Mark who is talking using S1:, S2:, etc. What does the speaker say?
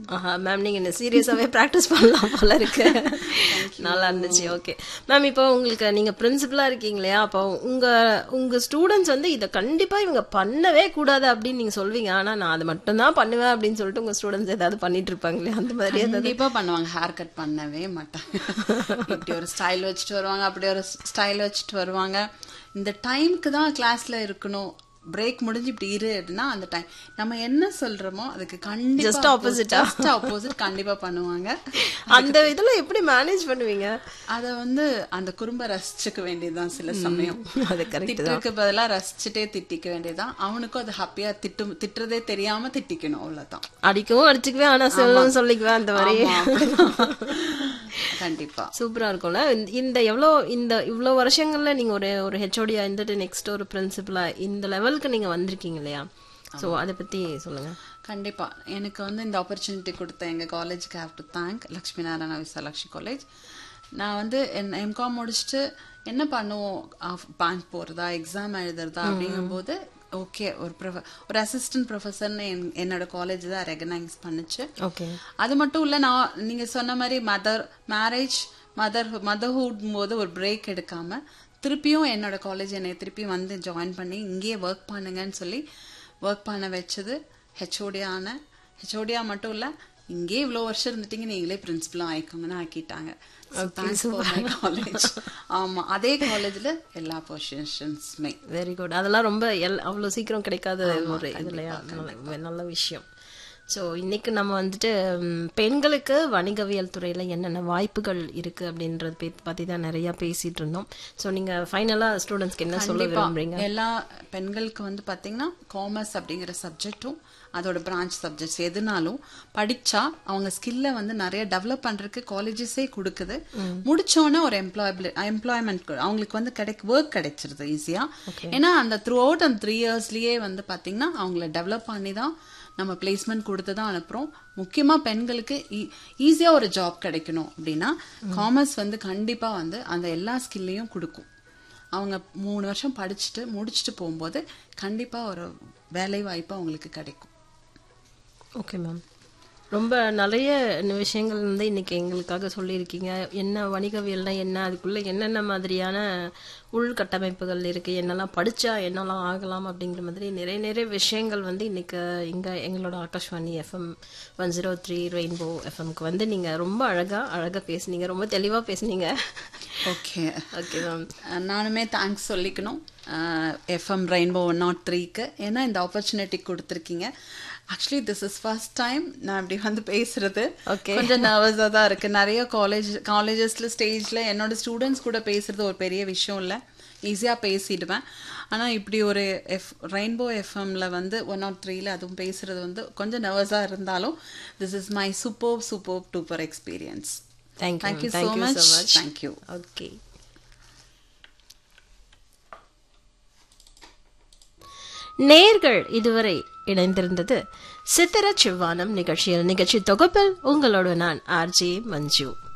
S1: ஆஹா ma'am நீங்க என்ன சீரியஸாவே practice பண்ணலாம் போல இருக்கு நல்லா இருந்துச்சு ஓகே மேம் இப்போ உங்களுக்கு நீங்க பிரின்சிபலா இருக்கீங்க இல்லையா அப்போ உங்க உங்க ஸ்டூடெண்ட்ஸ் வந்து இதை கண்டிப்பா இவங்க பண்ணவே கூடாது அப்படின்னு நீங்க சொல்வீங்க ஆனா நான் அதை மட்டும் தான் பண்ணுவேன் அப்படின்னு சொல்லிட்டு உங்க ஸ்டூடெண்ட்ஸ் ஏதாவது பண்ணிட்டு இருப்பாங்க இல்லையா அந்த மாதிரி ஏதாவது
S2: கண்டிப்பா பண்ணுவாங்க ஹேர் கட் பண்ணவே மாட்டாங்க இப்படி ஒரு ஸ்டைல் வச்சுட்டு வருவாங்க அப்படி ஒரு ஸ்டைல் வச்சுட்டு வருவாங்க இந்த டைம்க்கு தான் கிளாஸ்ல இருக்கணும் பிரேக் முடிஞ்சு இப்படி இரு அப்படின்னா அந்த டைம் நம்ம என்ன சொல்றோமோ அதுக்கு கண்டிப்பா
S1: Just opposite ஆ?
S2: ஜஸ்ட் ஆப்போசிட் கண்டிப்பா பண்ணுவாங்க
S1: அந்த இதுல எப்படி மேனேஜ் பண்ணுவீங்க
S2: அத வந்து அந்த குறும்ப ரசிச்சுக்க வேண்டியதுதான் சில சமயம்
S1: அது கரெக்ட்
S2: திட்டுறதுக்கு பதிலா ரசிச்சுட்டே திட்டிக்க வேண்டியதுதான் அவனுக்கும் அது ஹாப்பியா திட்டு திட்டுறதே தெரியாம திட்டிக்கணும் அவ்வளவுதான்
S1: அடிக்கவும் அடிச்சுக்குவேன் ஆனா சொல்லவும் சொல்லிக்குவேன் அந்த மாதிரி
S2: ஆமா, அப்படிதான். கண்டிப்பா
S1: சூப்பரா இருக்கும்ல இந்த- இந்த எவ்வளோ இந்த இவ்வளோ வருஷங்கள்ல நீங்க ஒரு ஒரு ஹெச்ஓடியா இருந்துட்டு நெக்ஸ்ட் ஒரு பிரின்சிபலா இந்த லெவலுக்கு நீங்க வந்திருக்கீங்க இல்லையா சோ அதை பத்தி சொல்லுங்க
S2: கண்டிப்பா எனக்கு வந்து இந்த ஆப்பர்ச்சுனிட்டி கொடுத்த எங்க காலேஜ்க்கு have to thank Lakshmi Narayana Visalakshi college நான் வந்து என் எம்காம் முடிச்சுட்டு என்ன பண்ணுவோம் பேங்க் போறதா எக்ஸாம் எழுதுறதா அப்படிங்கும்போது ஓகே ஒரு prof- ஒரு அசிஸ்டன்ட் ப்ரொஃபஸர்னு என்னோட காலேஜ் தான் ரெகனைஸ் பண்ணுச்சு
S1: ஓகே
S2: அது மட்டும் இல்ல நான் நீங்க சொன்ன மாதிரி மதர் மேரேஜ் மதர் மதர்ஹுட் போது ஒரு பிரேக் எடுக்காம திருப்பியும் என்னோட காலேஜ் என்னை திருப்பி வந்து ஜாயின் பண்ணி இங்கேயே ஒர்க் பண்ணுங்கன்னு சொல்லி ஒர்க் பண்ண வச்சது ஹெச்ஓடியான ஹெச்ஓடியா மட்டும் இல்ல இங்கேயே இவ்வளோ வருஷம் இருந்துட்டீங்க நீங்களே பிரின்சிபலும் ஆயிக்கோங்கன்னு ஆக்கிட்டாங்க காலேஜ் ஆமா அதே காலேஜ்ல எல்லா பொசிஷன்ஸுமே
S1: வெரி குட் அதெல்லாம் ரொம்ப எல் அவ்வளோ சீக்கிரம் கிடைக்காத ஒரு இது இல்லையா நல்ல- நல்ல விஷயம் ஸோ இன்னைக்கு நம்ம வந்துட்டு ம், பெண்களுக்கு வணிகவியல் துறையில என்னென்ன வாய்ப்புகள் இருக்கு அப்படின்றத பத்தி- பத்தி தான் நிறைய பேசிட்டு இருந்தோம் ஸோ நீங்க ஃபைனலா ஸ்டூடெண்ட்ஸ்க்கு என்ன சொல்ல
S2: கண்டிப்பா
S1: விரும்புறீங்க
S2: எல்லா பெண்களுக்கு வந்து பாத்தீங்கன்னா காமர்ஸ் அப்படிங்கிற சப்ஜெக்டும் அதோட பிரான்ச் சப்ஜெக்ட்ஸ் எதுனாலும் படிச்சா அவங்க ஸ்கில்ல வந்து நிறைய டெவலப் பண்றதுக்கு காலேஜஸே கொடுக்குது முடிச்சோடனே ஒரு எம்ப்ளாயபிள் எம்ப்ளாய்மெண்ட் அவங்களுக்கு வந்து கிடைக்க ஒர்க் கிடைச்சிருது ஈஸியா ஏன்னா அந்த த்ரூ அவுட் அந்த த்ரீ இயர்ஸ்லயே வந்து பாத்தீங்கன்னா அவங்கள டெவலப் பண்ணி தான் நம்ம பிளேஸ்மெண்ட் கொடுத்து தான் அனுப்புறோம் முக்கியமா பெண்களுக்கு ஈஸியா ஒரு ஜாப் கிடைக்கணும் அப்படின்னா காமர்ஸ் வந்து கண்டிப்பா வந்து அந்த எல்லா ஸ்கில்லையும் கொடுக்கும் அவங்க மூணு வருஷம் படிச்சுட்டு முடிச்சுட்டு போகும்போது கண்டிப்பா ஒரு வேலை வாய்ப்பு அவங்களுக்கு கிடைக்கும்
S1: ஓகே மேம் ரொம்ப நிறைய விஷயங்கள் வந்து இன்னைக்கு எங்களுக்காக சொல்லியிருக்கீங்க என்ன வணிகவியல்னா என்ன அதுக்குள்ள என்னென்ன மாதிரியான உள்கட்டமைப்புகள் இருக்கு என்னெல்லாம் படிச்சா என்னெல்லாம் ஆகலாம் அப்படிங்கிற மாதிரி நிறைய நிறைய விஷயங்கள் வந்து இன்னைக்கு இங்க எங்களோட Akashvani FM one zero three rainbow எஃப்எம்க்கு வந்து நீங்க ரொம்ப அழகா அழகா பேசுனீங்க ரொம்ப தெளிவா பேசுனீங்க
S2: ஓகே
S1: ஓகே மேம்
S2: நானுமே தேங்க்ஸ் சொல்லிக்கணும் எஃப்எம் ரெயின்போ ஒன் நாட் த்ரீக்கு ஏன்னா இந்த ஆப்பர்ச்சுனிட்டி கொடுத்துருக்கீங்க actually this is first time நான் இப்படி வந்து பேசுறது
S1: Okay.
S2: கொஞ்சம் நர்வஸாக தான் இருக்கு நிறைய காலேஜ் காலேஜஸ்ல ஸ்டேஜ்ல என்னோட ஸ்டூடெண்ட்ஸ் கூட பேசுறது ஒரு பெரிய விஷயம் இல்லை ஈஸியாக பேசிடுவேன் ஆனால் இப்படி ஒரு எஃப் ரெயின்போ எஃப்எம்ல வந்து ஒன் நாட் த்ரீல அதுவும் பேசுறது வந்து கொஞ்சம் நர்வஸாக இருந்தாலும் this is my super super duper experience
S1: thank you
S2: Thank you so
S1: thank you
S2: much.
S1: So much
S2: Thank you.
S1: Okay நேர்கள் இதுவரை இணைந்திருந்தது சித்திர சிவானம் நிகழ்ச்சியில் நிகழ்ச்சி தொகுப்பில் உங்களோடு நான் ஆர்ஜே மஞ்சு